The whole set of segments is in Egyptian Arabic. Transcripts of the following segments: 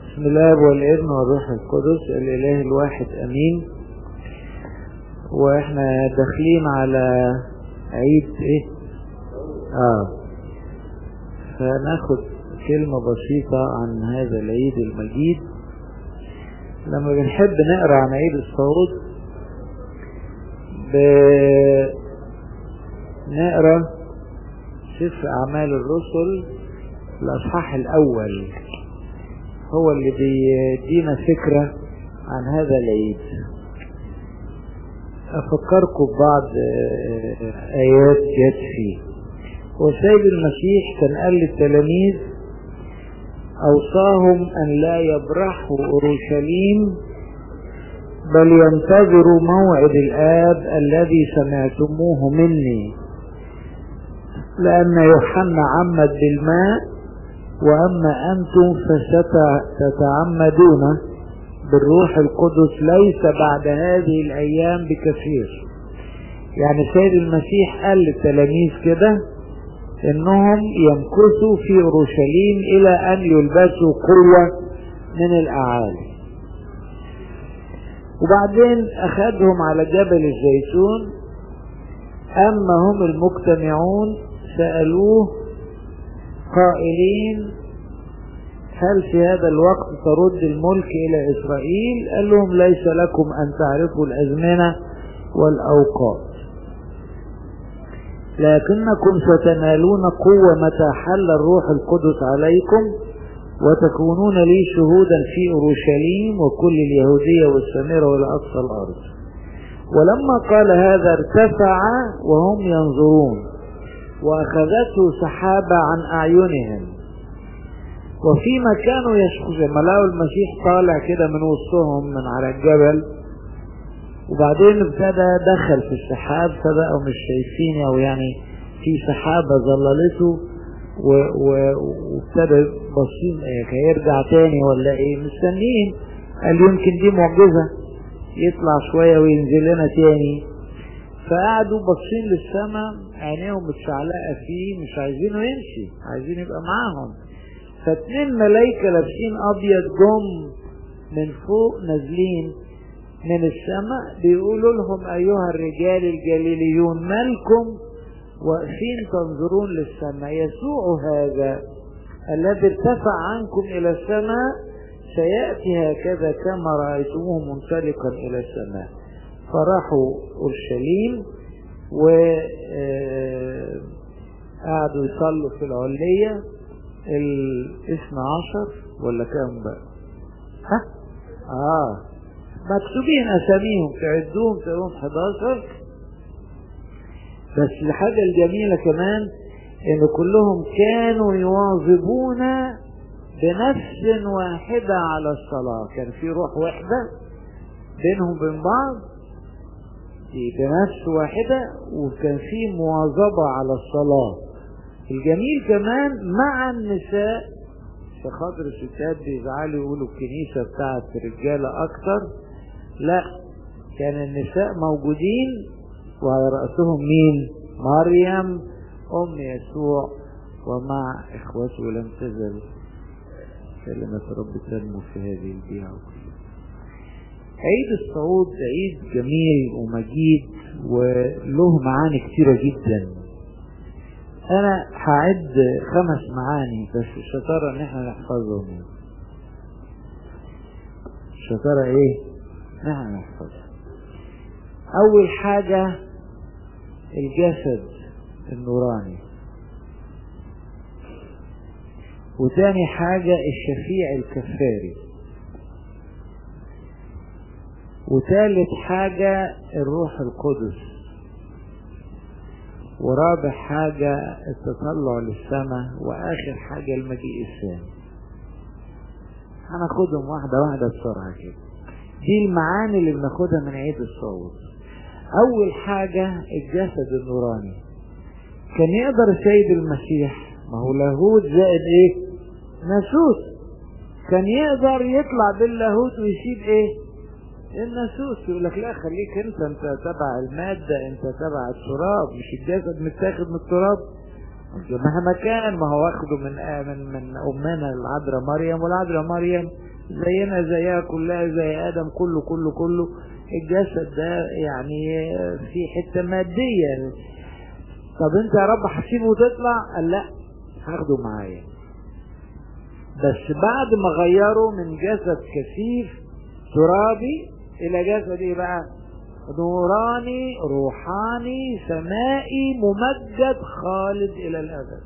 بسم الله والابن والروح القدس الاله الواحد امين واحنا داخلين على عيد ايه اه فناخد كلمة بسيطة عن هذا العيد المجيد لما بنحب نقرا عن عيد الصعود بنقرا سفر اعمال الرسل الاصحاح الاول هو اللي بيدينا فكرة عن هذا العيد أفكركم ببعض آيات جت فيه وسيد المسيح كان قال للتلاميذ أوصاهم أن لا يبرحوا أورشليم بل ينتظروا موعد الآب الذي سمعتموه مني لأن يوحنا عمد بالماء وأما أنتم فستتعمدون بالروح القدس ليس بعد هذه الأيام بكثير يعني سيد المسيح قال للتلاميذ كده انهم يمكثوا في اورشليم الى ان يلبسوا قوة من الاعالي وبعدين اخذهم على جبل الزيتون اما هم المجتمعون سألوه قائلين هل في هذا الوقت ترد الملك إلى إسرائيل قال لهم ليس لكم أن تعرفوا الأزمنة والأوقات لكنكم ستنالون قوة متى حل الروح القدس عليكم وتكونون لي شهودا في أورشليم وكل اليهودية والسامرة والأقصى الأرض ولما قال هذا ارتفع وهم ينظرون وأخذته سحابة عن أعينهم وفيما كانوا يشخصون لما لقوا المسيح طالع كده من وسطهم من على الجبل وبعدين ابتدى دخل في السحاب فبقوا مش شايفين او يعني في سحابة ظللته وابتدى باصين هيرجع تاني ولا ايه مستنيين قال يمكن دي معجزة يطلع شوية وينزل لنا تاني فقعدوا باصين للسماء عينيهم متشعلقة فيه مش عايزينه يمشي عايزين يبقى معاهم فاتنين ملايكة لابسين ابيض جم من فوق نازلين من السماء بيقولوا لهم ايها الرجال الجليليون مالكم واقفين تنظرون للسماء يسوع هذا الذي ارتفع عنكم الى السماء سيأتي هكذا كما رأيتموه منطلقا الى السماء فراحوا اورشليم وقعدوا يصلوا في العليه الاثنى عشر ولا كام بقى ها اه مكتوبين اساميهم تعدوهم تلاقوهم 11 بس الحاجة الجميلة كمان ان كلهم كانوا يواظبون بنفس واحدة على الصلاة كان في روح واحدة بينهم وبين بعض بنفس واحدة وكان في مواظبة على الصلاة الجميل كمان مع النساء في خاطر الستات بيزعلوا يقولوا الكنيسة بتاعت رجالة أكتر لا كان النساء موجودين وعلى رأسهم مين مريم أم يسوع ومع إخوته لم تزل كلمة رب تنمو في هذه البيعة عيد الصعود عيد جميل ومجيد وله معاني كتيرة جدا انا هعد خمس معاني بس الشطارة ان احنا نحفظهم الشطارة ايه ان احنا نحفظهم اول حاجة الجسد النوراني وتاني حاجة الشفيع الكفاري وتالت حاجة الروح القدس ورابع حاجة التطلع للسماء وآخر حاجة المجيء الثاني هناخدهم واحدة واحدة بسرعة كده دي المعاني اللي بناخدها من عيد الصوت أول حاجة الجسد النوراني كان يقدر السيد المسيح ما هو لاهوت زائد ايه ناسوت كان يقدر يطلع باللاهوت ويسيب ايه الناسوس يقول لك لا خليك انت انت تبع المادة انت تبع التراب مش الجسد متاخد من التراب مهما كان ما هو واخده من من من امنا العذراء مريم والعذراء مريم زينا زيها كلها زي ادم كله كله كله الجسد ده يعني في حته ماديه طب انت يا رب هتسيبه وتطلع قال لا هاخده معايا بس بعد ما غيره من جسد كثيف ترابي الى جسد ايه بقى نوراني روحاني سمائي ممجد خالد الى الابد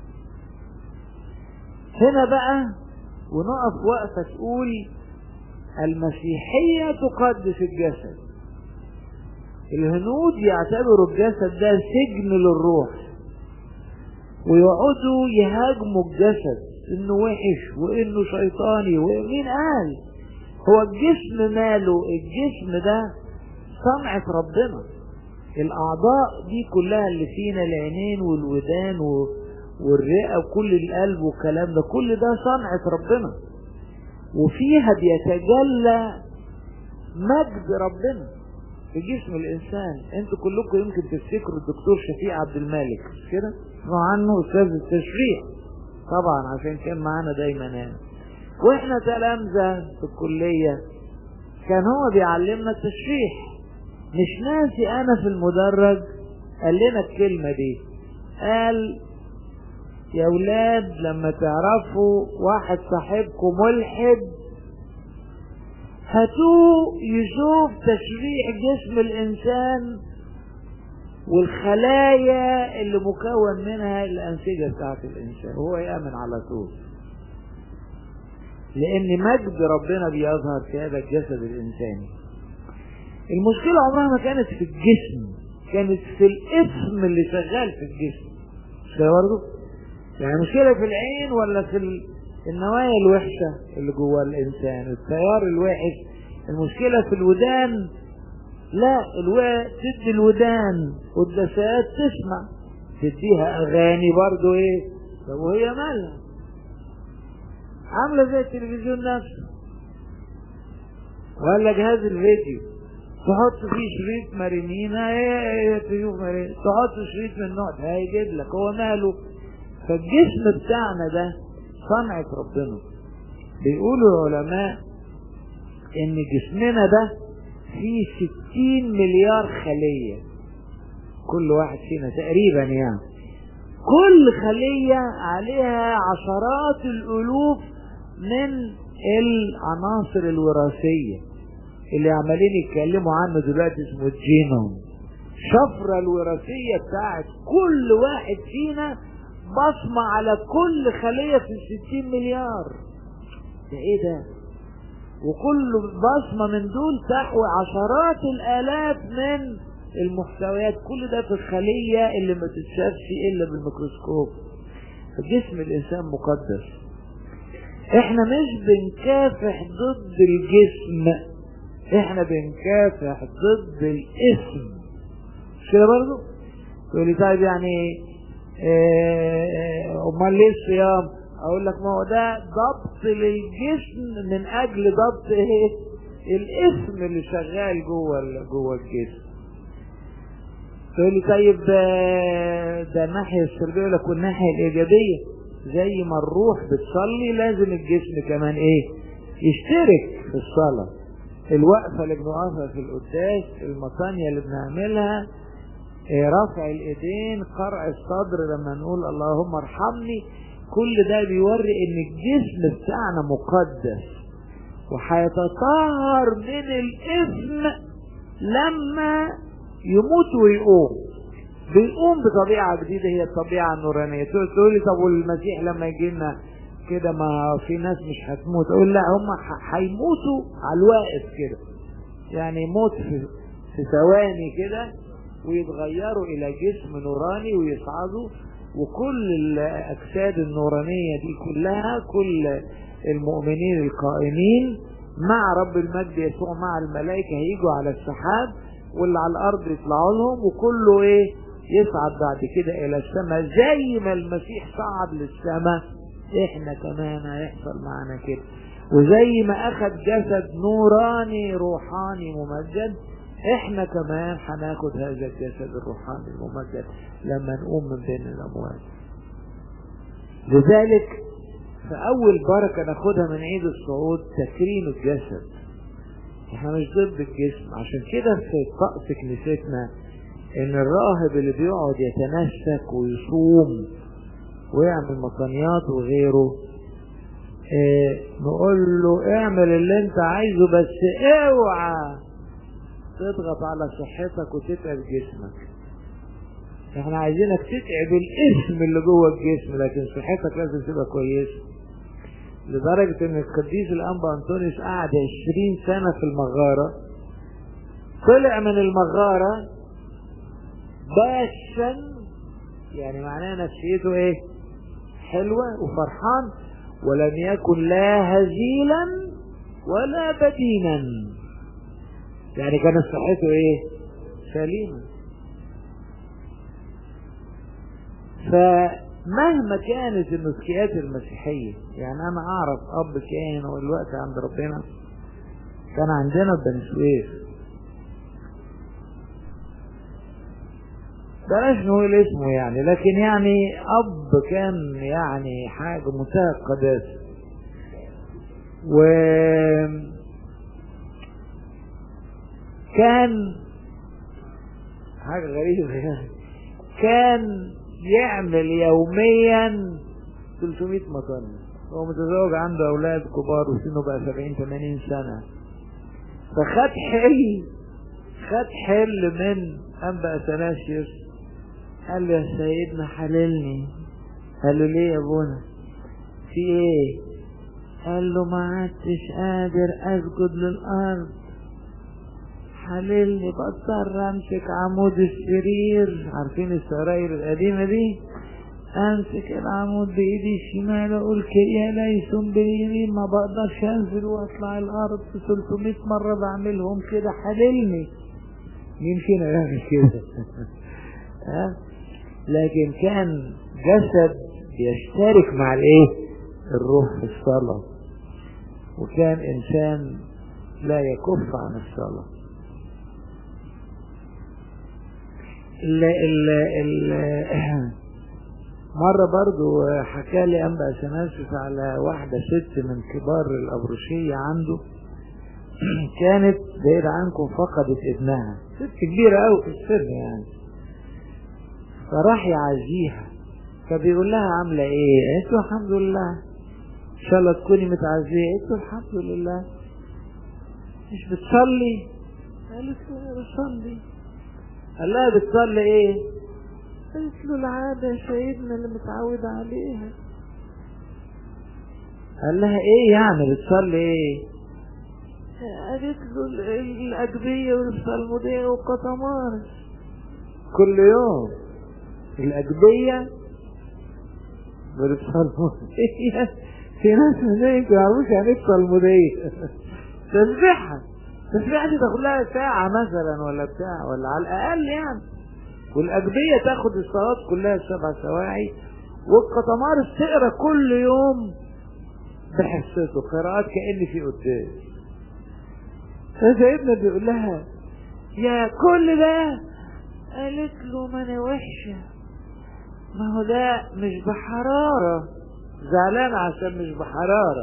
هنا بقى ونقف وقفه تقول المسيحيه تقدس الجسد الهنود يعتبروا الجسد ده سجن للروح ويقعدوا يهاجموا الجسد انه وحش وانه شيطاني ومين قال هو الجسم ماله الجسم ده صنعة ربنا الاعضاء دي كلها اللي فينا العينين والودان والرئة وكل القلب والكلام ده كل ده صنعة ربنا وفيها بيتجلى مجد ربنا في جسم الانسان انتوا كلكم يمكن تفتكروا الدكتور شفيق عبد المالك مش كده اسمعوا عنه استاذ التشريح طبعا عشان كان معانا دايما يعني واحنا تلامذة في الكلية كان هو بيعلمنا التشريح مش ناسي انا في المدرج قال لنا الكلمة دي قال يا ولاد لما تعرفوا واحد صاحبكم ملحد هاتوه يشوف تشريح جسم الانسان والخلايا اللي مكون منها الانسجه بتاعت الانسان هو يامن على طول لان مجد ربنا بيظهر في هذا الجسد الانساني المشكله عمرها ما كانت في الجسم كانت في الاسم اللي شغال في الجسم مش كده برضه يعني المشكله في العين ولا في ال... النوايا الوحشة اللي جوه الإنسان التيار الوحش المشكلة في الودان لا الو... تدي الودان والدسات تسمع تديها أغاني برضو إيه طب وهي مالها عاملة زي التلفزيون نفسه ولا جهاز الفيديو تحط فيه شريط مارينينا ايه تشوف مارينينا تحط شريط من النوع ده هيجيب لك هو ماله فالجسم بتاعنا ده صنعة ربنا بيقولوا العلماء ان جسمنا ده فيه ستين مليار خلية كل واحد فينا تقريبا يعني كل خلية عليها عشرات الالوف من العناصر الوراثية اللي عمالين يتكلموا عنه دلوقتي اسمه الجينوم الشفرة الوراثية بتاعت كل واحد فينا بصمة على كل خلية في الستين مليار ده ايه ده وكل بصمة من دول تحوي عشرات الالاف من المحتويات كل ده في الخلية اللي ما تتشافش الا بالميكروسكوب فجسم الانسان مقدس احنا مش بنكافح ضد الجسم احنا بنكافح ضد الاسم مش كده برضه تقول لي طيب يعني امال ليه الصيام اقول لك ما هو ده ضبط للجسم من اجل ضبط ايه الاسم اللي شغال جوه جوه الجسم تقول لي طيب ده الناحيه السلبيه لك والناحيه الايجابيه زي ما الروح بتصلي لازم الجسم كمان ايه يشترك في الصلاه الوقفه اللي بنوقفها في القداس المصانيه اللي بنعملها رفع الايدين قرع الصدر لما نقول اللهم ارحمني كل ده بيوري ان الجسم بتاعنا مقدس وهيتطهر من الاثم لما يموت ويقوم بيقوم بطبيعة جديدة هي الطبيعة النورانية تقول لي طب والمسيح لما يجي لنا كده ما في ناس مش هتموت اقول لا هم هيموتوا على الواقف كده يعني موت في, في ثواني كده ويتغيروا الى جسم نوراني ويصعدوا وكل الاجساد النورانيه دي كلها كل المؤمنين القائمين مع رب المجد يسوع مع الملائكه هيجوا على السحاب واللي على الارض يطلعوا لهم وكله ايه يصعد بعد كده الى السماء زي ما المسيح صعد للسماء احنا كمان هيحصل معانا كده وزي ما اخذ جسد نوراني روحاني ممجد احنا كمان هناخد هذا الجسد الروحاني الممجد لما نقوم من بين الاموات لذلك فأول بركة ناخدها من عيد الصعود تكريم الجسد احنا مش ضد الجسم عشان كده في طقس كنيستنا ان الراهب اللي بيقعد يتنسك ويصوم ويعمل مطنيات وغيره اه نقول له اعمل اللي انت عايزه بس اوعى تضغط على صحتك وتتعب جسمك احنا عايزينك تتعب الاسم اللي جوه الجسم لكن صحتك لازم تبقى كويسه لدرجة ان القديس الانبا انطونيوس قعد عشرين سنة في المغارة طلع من المغارة باشا يعني معناه نفسيته ايه حلوة وفرحان ولم يكن لا هزيلا ولا بدينا يعني كانت صحته ايه سليمة فمهما كانت النسكيات المسيحية يعني انا اعرف اب كاهن والوقت عند ربنا كان عندنا بني سويف بلاش نقول اسمه يعني لكن يعني اب كان يعني حاجة منتهى القداسة و كان حاجة غريبة يعني كان يعمل يوميا 300 مطن هو متزوج عنده اولاد كبار وسنه بقى 70 80 سنة فخد حل خد حل من انبا اثناسيوس قال له يا سيدنا حللني قال له ليه يا ابونا في ايه قال له ما عدتش قادر اسجد للارض حللني بضطر امسك عمود السرير عارفين السراير القديمة دي امسك العمود بايدي الشمال اقول كريا ليسون باليمين ما بقدرش انزل واطلع الارض 300 مرة بعملهم كده حللني مين فينا يعمل كده ها لكن كان جسد بيشترك مع الايه الروح في الصلاة وكان انسان لا يكف عن الصلاه ال ال ال مرة برضو حكى لي أنبا سناسس على واحدة ست من كبار الأبروشية عنده كانت بعيد عنكم فقدت ابنها ست كبيرة أوي في السن يعني فراح يعزيها فبيقول لها عاملة ايه قالت له الحمد لله ان شاء الله تكوني متعزية قالت له الحمد لله مش بتصلي قالت له بصلي قال لها بتصلي ايه قالت له العادة يا سيدنا اللي متعود عليها قال لها ايه يعني بتصلي ايه قالت له الأجبية والصلمودية والقطمارس كل يوم الأجبية والصلمودية في ناس من ما يعرفوش يعني ايه الصلمودية تسبيحها تسبيحة دي تاخد لها ساعة مثلا ولا بتاع ولا على الأقل يعني والأجبية تاخد الصلاة كلها سبع سواعي والقطمارس تقرا كل يوم بحصته قراءات كأن في قداس فسيدنا بيقول لها يا كل ده قالت له ما انا وحشة ما هو ده مش بحرارة زعلان عشان مش بحرارة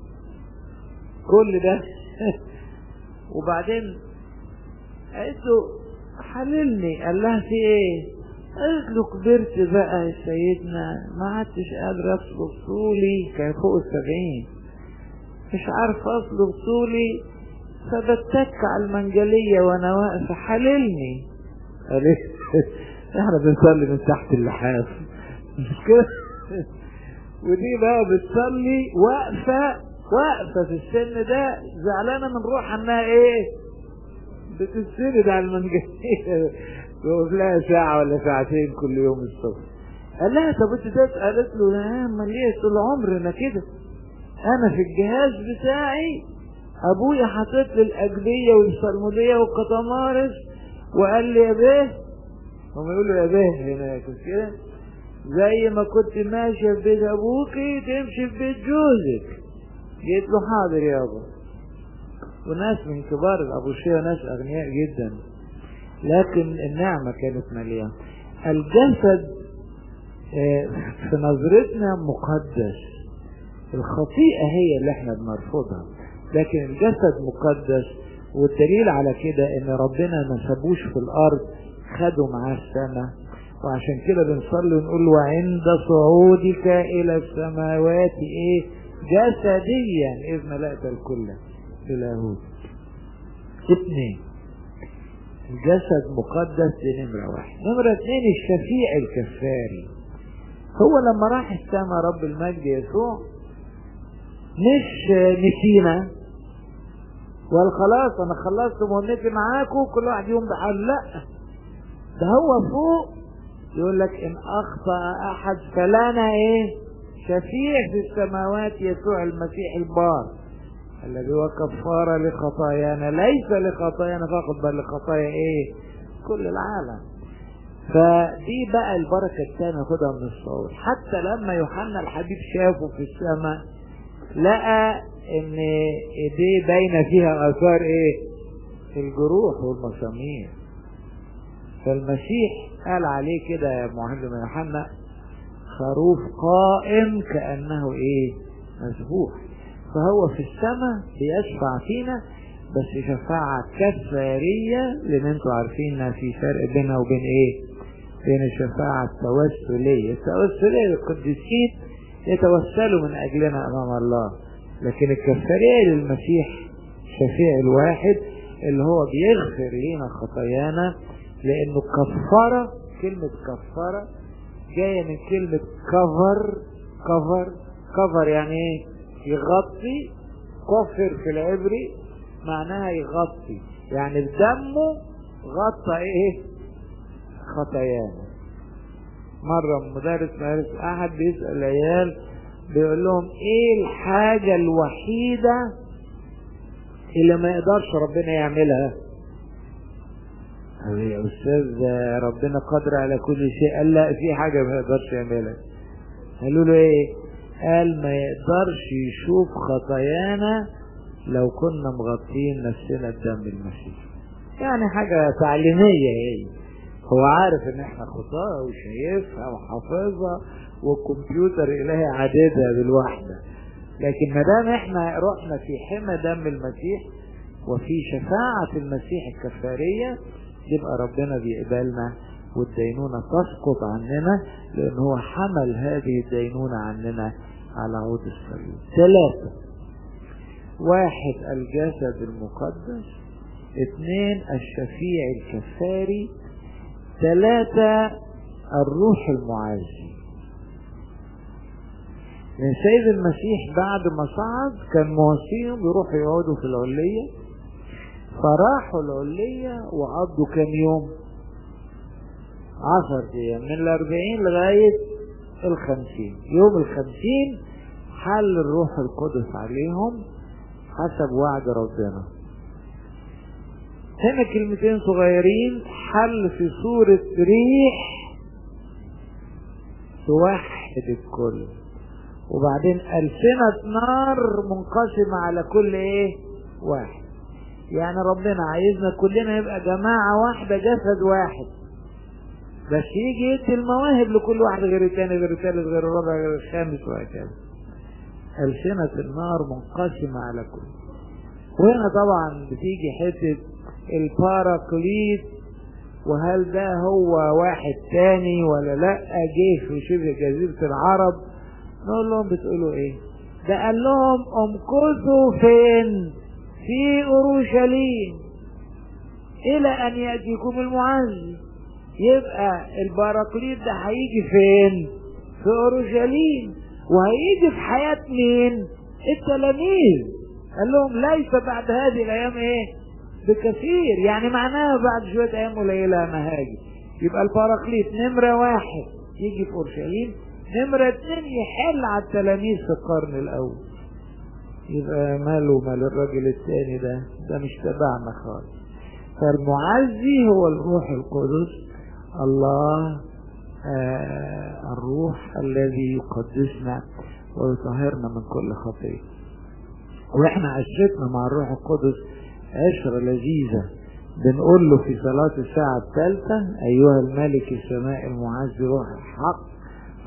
كل ده وبعدين قالت له حللني قال لها في ايه قالت له كبرت بقى يا سيدنا ما عدتش قادر اصلب طولي كان فوق السبعين مش عارف اصلب طولي فبتك على المنجلية وانا واقفة حللني قالت احنا بنصلي من تحت اللحاف مش كده ودي بقى بتصلي واقفة واقفة في السن ده زعلانة من روحها انها ايه بتستند على المنجلية وقف لها ساعة ولا ساعتين كل يوم الصبح قال لها طب انت ده قالت له لا امال ليه طول عمرنا كده انا في الجهاز بتاعي ابويا حاطط لي الاجبيه والصلموديه والقطمارس وقال لي يا بيه هم يقولوا يا بيه هناك مش كده زي ما كنت ماشيه في بيت ابوكي تمشي في بيت جوزك جيت له حاضر يابا وناس من كبار الابوشيه ناس اغنياء جدا لكن النعمه كانت مليانه الجسد في نظرتنا مقدس الخطيئة هي اللي احنا بنرفضها لكن الجسد مقدس والدليل على كده ان ربنا ما سابوش في الارض خدوا معاه السماء وعشان كده بنصلي ونقول وعند صعودك الى السماوات ايه جسديا اذ ملأت الكل بلاهوت اثنين الجسد مقدس دي نمرة واحد نمرة اثنين الشفيع الكفاري هو لما راح السماء رب المجد يسوع مش نسينا وقال خلاص انا خلصت مهمتي معاكم كل واحد يوم بحال لا ده هو فوق يقول لك ان اخطا احد فلنا ايه شفيع في السماوات يسوع المسيح البار الذي هو كفارة لخطايانا ليس لخطايانا فقط بل لخطايا ايه كل العالم فدي بقى البركة الثانية خدها من الصور حتى لما يوحنا الحبيب شافه في السماء لقى ان ايديه باينه فيها اثار ايه الجروح والمسامير فالمسيح قال عليه كده يا معلم يوحنا خروف قائم كانه ايه مذبوح فهو في السماء بيشفع فينا بس شفاعة كفارية لان انتوا عارفين في فرق بينها وبين ايه بين الشفاعة التوسلية التوسلية للقديسين يتوسلوا من اجلنا امام الله لكن الكفارية للمسيح شفيع الواحد اللي هو بيغفر لنا خطايانا لانه كفارة كلمة كفارة جاية من كلمة كفر كفر كفر يعني ايه يغطي كفر في العبري معناها يغطي يعني بدمه غطى ايه خطايانا مرة مدرس مدرس احد بيسأل العيال بيقول لهم ايه الحاجة الوحيدة اللي ما يقدرش ربنا يعملها قال يا استاذ ربنا قادر على كل شيء قال لا في حاجة ما يقدرش يعملها قالوا له ايه قال ما يقدرش يشوف خطايانا لو كنا مغطين نفسنا بدم المسيح يعني حاجة تعليمية هي هو عارف ان احنا خطاة وشايفها وحافظها والكمبيوتر الهي عددها بالوحدة لكن ما دام احنا رحنا في حمى دم المسيح وفي شفاعة المسيح الكفارية يبقى ربنا بيقبلنا والدينونة تسقط عننا لان هو حمل هذه الدينونة عننا على عود الصليب ثلاثة واحد الجسد المقدس اثنين الشفيع الكفاري ثلاثة الروح المعزي لأن سيد المسيح بعد ما صعد كان موصيهم يروحوا يقعدوا في العلية فراحوا العلية وقضوا كام يوم عشر أيام من الأربعين لغاية الخمسين يوم الخمسين حل الروح القدس عليهم حسب وعد ربنا هنا كلمتين صغيرين حل في صورة ريح توحد الكل وبعدين ألسنة نار منقسمة على كل ايه واحد يعني ربنا عايزنا كلنا يبقى جماعة واحدة جسد واحد بس يجي يدي المواهب لكل واحد غير التاني غير التالت غير الرابع غير الخامس وهكذا ألسنة النار منقسمة على كل وهنا طبعا بتيجي حتة الباراكليت وهل ده هو واحد تاني ولا لا جه في شبه جزيرة العرب نقول لهم بتقولوا ايه ده قال لهم امكثوا فين في اورشليم الى ان ياتيكم المعز يبقى الباراكليت ده هيجي فين في اورشليم وهيجي في حياة مين التلاميذ قال لهم ليس بعد هذه الايام ايه بكثير يعني معناها بعد شوية ايام قليلة انا هاجي يبقى الباراكليت نمرة واحد يجي في اورشليم نمرة اتنين يحل على التلاميذ في القرن الاول يبقى ماله مال الراجل التاني ده ده مش تبعنا خالص فالمعزي هو الروح القدس الله آه الروح الذي يقدسنا ويطهرنا من كل خطيئة واحنا عشرتنا مع الروح القدس عشرة لذيذة بنقول له في صلاة الساعة الثالثة أيها الملك السماء المعز روح الحق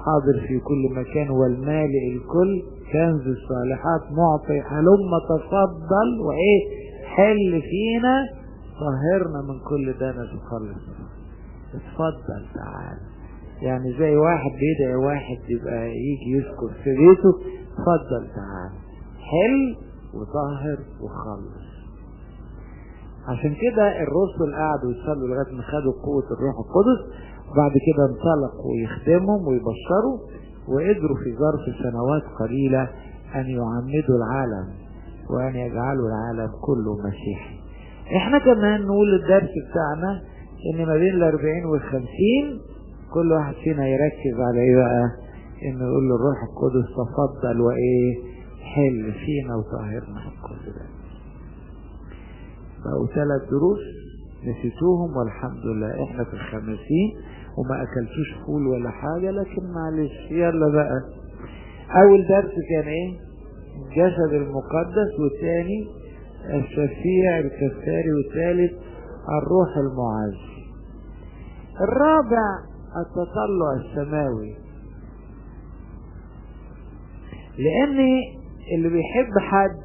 حاضر في كل مكان والمالئ الكل كنز الصالحات معطي هلم تفضل وايه حل فينا طهرنا من كل دنس وخلص اتفضل تعال يعني زي واحد بيدعي واحد يبقى يجي يسكن في بيته اتفضل تعال حل وطهر وخلص عشان كده الرسل قعدوا يصلوا لغايه ما خدوا قوه الروح القدس وبعد كده انطلقوا يخدمهم ويبشروا وقدروا في ظرف سنوات قليله ان يعمدوا العالم وان يجعلوا العالم كله مسيحي احنا كمان نقول الدرس بتاعنا ان ما بين الاربعين والخمسين كل واحد فينا يركز على ايه بقى انه يقول للروح القدس تفضل وايه حل فينا وطهرنا من كل ده بقوا ثلاث دروس نسيتوهم والحمد لله احنا في الخمسين وما اكلتوش فول ولا حاجة لكن معلش يلا بقى اول درس كان ايه الجسد المقدس والثاني الشفيع الكفاري والثالث الروح المعز الرابع التطلع السماوي لان اللي بيحب حد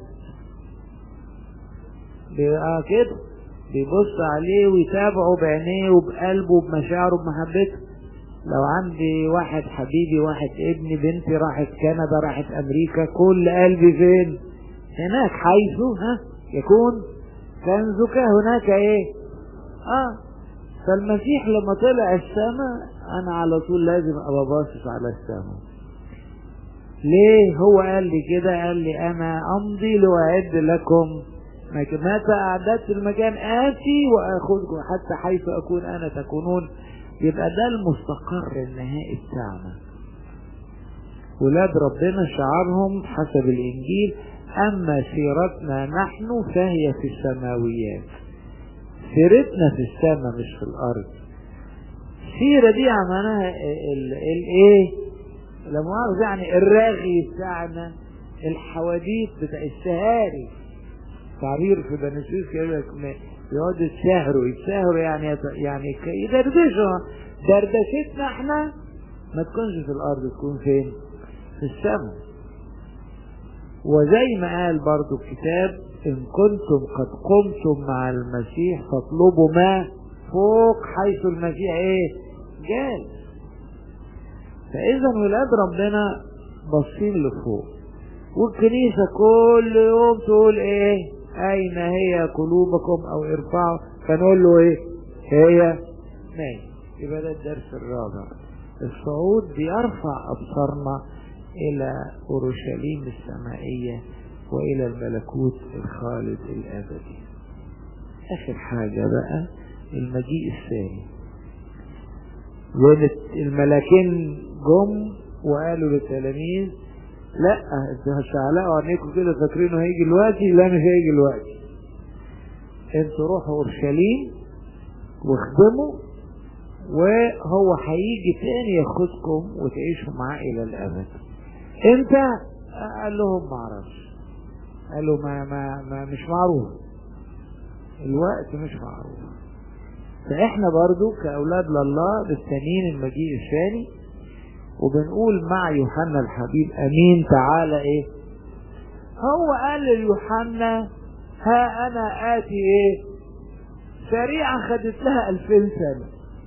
بيبقى كده بيبص عليه ويتابعه بعينيه وبقلبه وبمشاعره وبمحبته لو عندي واحد حبيبي واحد ابني بنتي راحت كندا راحت امريكا كل قلبي فين هناك حيث ها يكون كنزك هناك ايه اه فالمسيح لما طلع السماء انا على طول لازم ابقى باصص على السماء ليه هو قال لي كده قال لي انا امضي لاعد لكم متى اعددت المكان اتي واخذكم حتى حيث اكون انا تكونون يبقى ده المستقر النهائي بتاعنا ولاد ربنا شعارهم حسب الانجيل اما سيرتنا نحن فهي في السماويات سيرتنا في السماء مش في الارض السيره دي معناها الايه لا مؤاخذه يعني الراغي بتاعنا الحواديت بتاع السهاري تعبير في بني سويف كده يقعدوا يتساهروا يتساهروا يعني يعني يدردشوا دردشتنا احنا ما تكونش في الارض تكون فين؟ في السماء وزي ما قال برضو الكتاب ان كنتم قد قمتم مع المسيح فاطلبوا ما فوق حيث المسيح ايه؟ جالس فاذا ولاد ربنا باصين لفوق والكنيسة كل يوم تقول ايه اين هي قلوبكم او ارفعوا فنقول له ايه هي ماشي يبقى ده الدرس الرابع الصعود بيرفع ابصارنا الى اورشليم السمائية والى الملكوت الخالد الابدي اخر حاجة بقى المجيء الثاني الملاكين جم وقالوا للتلاميذ لا انتوا هتشعلقوا عينيكم كده فاكرينه هيجي دلوقتي لا مش هيجي دلوقتي انتوا روحوا اورشليم واخدموا وهو هيجي تاني ياخدكم وتعيشوا معاه الى الابد انت قال لهم ما اعرفش قالوا ما, ما, ما مش معروف الوقت مش معروف فاحنا برضو كاولاد لله مستنيين المجيء الثاني وبنقول مع يوحنا الحبيب امين تعالى ايه هو قال ليوحنا ها انا اتي ايه سريعا خدت لها الفين سنة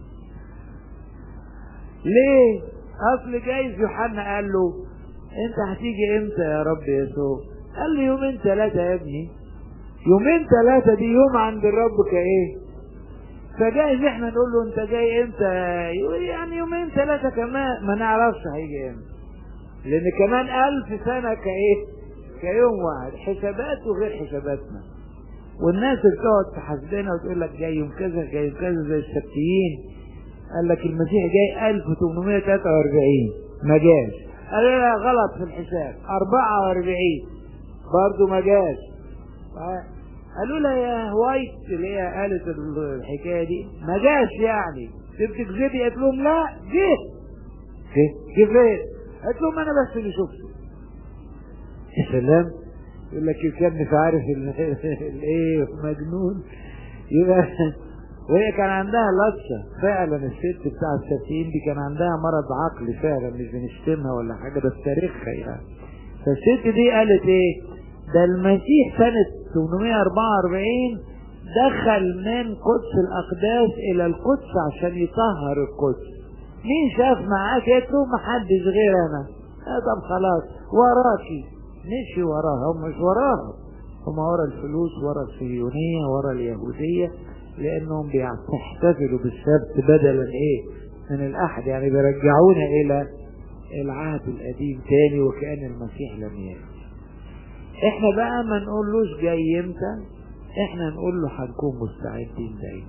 ليه اصل جايز يوحنا قال له انت هتيجي امتى يا رب يسوع قال لي يومين ثلاثة يا ابني يومين ثلاثة دي يوم عند الرب كايه فجايز احنا نقول له انت جاي امتى يعني يومين ثلاثة كمان ما نعرفش هيجي امتى لان كمان الف سنة كايه كيوم واحد حسابات وغير حساباتنا والناس اللي بتقعد تحاسبنا وتقول لك جاي يوم كذا جاي يوم كذا زي السبتيين قال لك المسيح جاي 1843 ما جاش قال لا غلط في الحساب 44 برضه ما جاش قالوا لها يا هوايت اللي هي قالت الحكايه دي ما جاش يعني انت بتكذبي قالت لهم لا جه جه جه فين؟ قالت لهم انا بس اللي شفته يا سلام يقول لك كان مش عارف الايه مجنون يبقى وهي كان عندها لطشة فعلا الست بتاع السفين دي كان عندها مرض عقلي فعلا مش بنشتمها ولا حاجة ده في تاريخها يعني فالست دي قالت ايه ده المسيح سنة 844 دخل من قدس الأقداس إلى القدس عشان يطهر القدس مين شاف معاك قالت له محدش غير أنا آه طب خلاص وراكي مشي وراها هم مش وراها هم ورا الفلوس ورا الصهيونية ورا اليهودية لأنهم بيحتفلوا بالسبت بدلا إيه من الأحد يعني بيرجعونا إلى العهد القديم تاني وكأن المسيح لم يأتي احنا بقى ما نقولوش جاي امتى احنا نقول له هنكون مستعدين دايما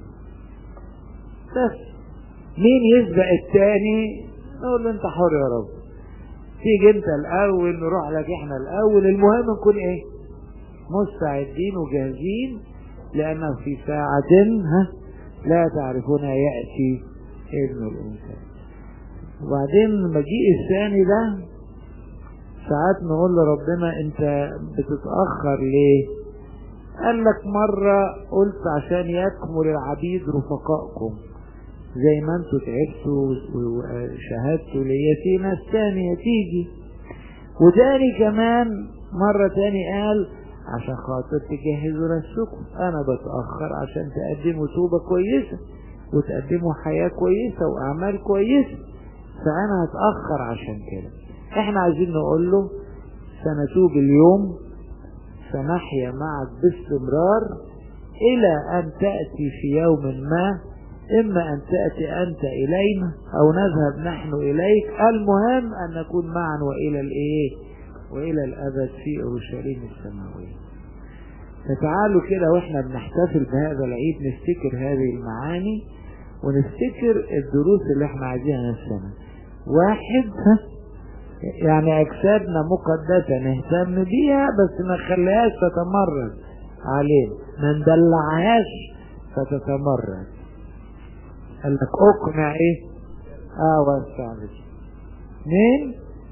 بس مين يسبق التاني نقول له انت حر يا رب تيجي انت الاول نروح لك احنا الاول المهم نكون ايه مستعدين وجاهزين لانه في ساعة ها لا تعرفون يأتي ابن الانسان وبعدين المجيء الثاني ده ساعات نقول لربنا انت بتتأخر ليه قال لك مرة قلت عشان يكمل العبيد رفقائكم زي ما انتوا تعبتوا وشهدتوا ليا في ناس تانية تيجي وتاني كمان مرة تاني قال عشان خاطر تجهزوا نفسكم انا بتأخر عشان تقدموا توبة كويسة وتقدموا حياة كويسة واعمال كويسة فانا هتأخر عشان كده احنا عايزين نقول له سنتوب اليوم سنحيا معك باستمرار الى ان تأتي في يوم ما اما ان تأتي انت الينا او نذهب نحن اليك المهم ان نكون معا والى الايه والى الابد في اورشليم السماوية فتعالوا كده واحنا بنحتفل بهذا العيد نفتكر هذه المعاني ونفتكر الدروس اللي احنا عايزينها السنة واحد ها يعني اجسادنا مقدسة نهتم بيها بس ما نخليهاش تتمرد علينا ما ندلعهاش فتتمرد قال لك اقنع ايه اه واستعبد مين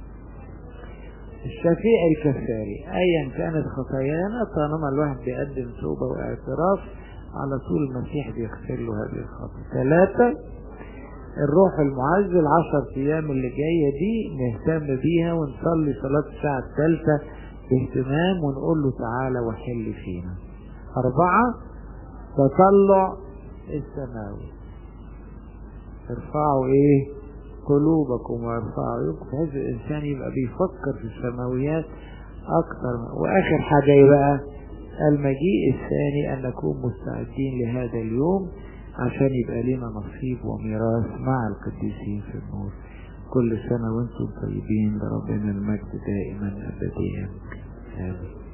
الشفيع الكفاري ايا كانت خطايانا طالما الواحد بيقدم توبة واعتراف على طول المسيح بيغفر له هذه الخطيئة ثلاثة الروح المعز العشر ايام اللي جاية دي نهتم بيها ونصلي صلاة الساعة الثالثة باهتمام ونقول له تعالى وحل فينا اربعة تطلع السماوي ارفعوا ايه قلوبكم وارفعوا عيوبكم بحيث الانسان يبقى بيفكر في السماويات اكتر واخر حاجة يبقى المجيء الثاني ان نكون مستعدين لهذا اليوم عشان يبقى لنا نصيب وميراث مع القديسين في النور كل سنة وانتم طيبين لربنا المجد دائما أبديا آمين